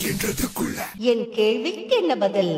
அப்படின்றதுக்குள்ள என் கேள்விக்கு என்ன பதில்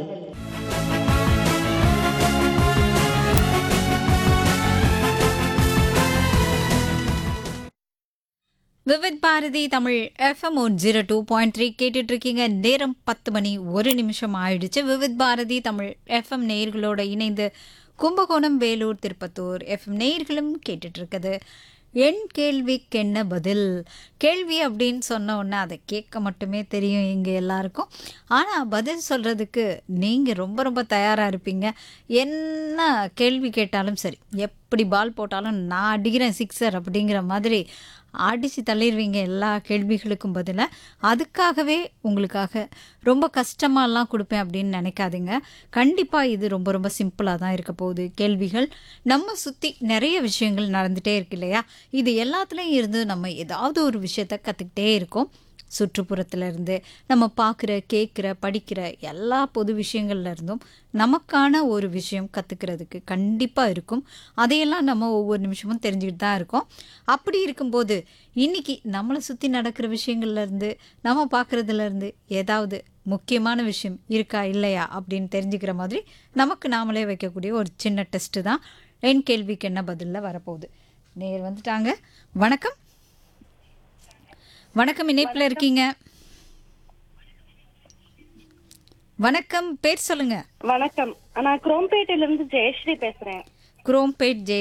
Vividh Bharati Tamil FM one zero two point three கேட்டுட்டு இருக்கீங்க நேரம் பத்து மணி ஒரு நிமிஷம் ஆயிடுச்சு விவித் பாரதி தமிழ் எஃப்எம் நேயர்களோட இணைந்து கும்பகோணம் வேலூர் திருப்பத்தூர் எஃப்எம் நேயர்களும் கேட்டுட்டு இருக்குது என் கேள்விக்கு என்ன பதில் கேள்வி அப்படின்னு சொன்ன உடனே அதை கேட்க மட்டுமே தெரியும் இங்கே எல்லாருக்கும் ஆனால் பதில் சொல்கிறதுக்கு நீங்கள் ரொம்ப ரொம்ப தயாராக இருப்பீங்க என்ன கேள்வி கேட்டாலும் சரி எப்படி பால் போட்டாலும் நான் அடிக்கிறேன் சிக்ஸர் அப்படிங்கிற மாதிரி அடித்து தள்ளிடுவீங்க எல்லா கேள்விகளுக்கும் பதிலாக அதுக்காகவே உங்களுக்காக ரொம்ப கஷ்டமாலாம் கொடுப்பேன் அப்படின்னு நினைக்காதீங்க கண்டிப்பாக இது ரொம்ப ரொம்ப சிம்பிளாக தான் இருக்க போகுது கேள்விகள் நம்ம சுற்றி நிறைய விஷயங்கள் நடந்துகிட்டே இருக்கு இல்லையா இது எல்லாத்துலேயும் இருந்து நம்ம ஏதாவது ஒரு விஷயத்த கற்றுக்கிட்டே இருக்கோம் சுற்றுப்புறத்துல இருந்து நம்ம பார்க்குற கேட்குற படிக்கிற எல்லா பொது விஷயங்கள்ல இருந்தும் நமக்கான ஒரு விஷயம் கற்றுக்கிறதுக்கு கண்டிப்பாக இருக்கும் அதையெல்லாம் நம்ம ஒவ்வொரு நிமிஷமும் தெரிஞ்சுக்கிட்டு தான் இருக்கோம் அப்படி இருக்கும்போது இன்னைக்கு நம்மளை சுற்றி நடக்கிற விஷயங்கள்ல இருந்து நம்ம பார்க்குறதுல இருந்து ஏதாவது முக்கியமான விஷயம் இருக்கா இல்லையா அப்படின்னு தெரிஞ்சுக்கிற மாதிரி நமக்கு நாமளே வைக்கக்கூடிய ஒரு சின்ன டெஸ்ட்டு தான் என் கேள்விக்கு என்ன பதிலில் வரப்போகுது நேர் வந்துட்டாங்க வணக்கம் வணக்கம் இணைப்பில் இருக்கீங்க வணக்கம் பேர் சொல்லுங்க வணக்கம் நான் குரோம்பேட்டையில இருந்து ஜெயஸ்ரீ பேசுறேன் குரோம்பேட் ஜே